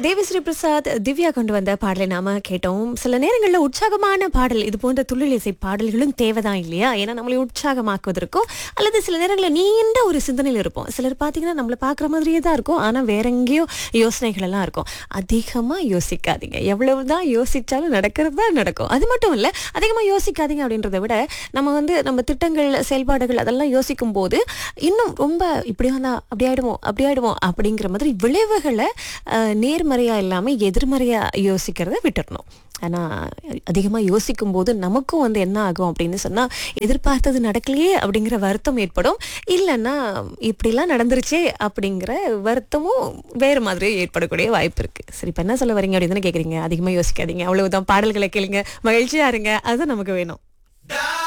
தேவிஸ்ரீ பிரசாத் திவ்யா கொண்டு வந்த பாடலை நாம கேட்டோம் சில நேரங்களில் உற்சாகமான பாடல் இது போன்ற துள்ளில் இசை பாடல்களும் தேவைதான் இல்லையா ஏன்னா நம்மளை உற்சாகமாக்குவதற்கும் அல்லது சில நேரங்களில் நீண்ட ஒரு சிந்தனையில் இருப்போம் சிலர் பார்த்தீங்கன்னா நம்மளை பார்க்குற மாதிரியே தான் இருக்கும் ஆனால் வேற எங்கேயோ யோசனைகள் எல்லாம் இருக்கும் அதிகமாக யோசிக்காதீங்க எவ்வளவுதான் யோசிச்சாலும் நடக்கிறது தான் நடக்கும் அது மட்டும் இல்லை அதிகமாக யோசிக்காதீங்க அப்படின்றத விட நம்ம வந்து நம்ம திட்டங்கள் செயல்பாடுகள் அதெல்லாம் யோசிக்கும் போது இன்னும் ரொம்ப இப்படி வந்தா அப்படி ஆயிடுவோம் அப்படி ஆயிடுவோம் அப்படிங்கிற மாதிரி விளைவுகளை அஹ், நேர்மறையா இல்லாமல் எதிர்மறையா யோசிக்கிறத விட்டுறணும் ஆனால் அதிகமாக யோசிக்கும் போது நமக்கும் வந்து என்ன ஆகும் அப்படின்னு சொன்னால் எதிர்பார்த்தது நடக்கலையே அப்படிங்கிற வருத்தம் ஏற்படும் இல்லைன்னா இப்படிலாம் நடந்துருச்சே அப்படிங்கிற வருத்தமும் வேறு மாதிரி ஏற்படக்கூடிய வாய்ப்பு இருக்குது சரி இப்போ என்ன சொல்ல வரீங்க அப்படின்னு தானே கேட்குறீங்க அதிகமாக யோசிக்காதீங்க அவ்வளவுதான் பாடல்களை கேளுங்க மகிழ்ச்சியாக இருங்க அதுதான் நமக்கு வேணும்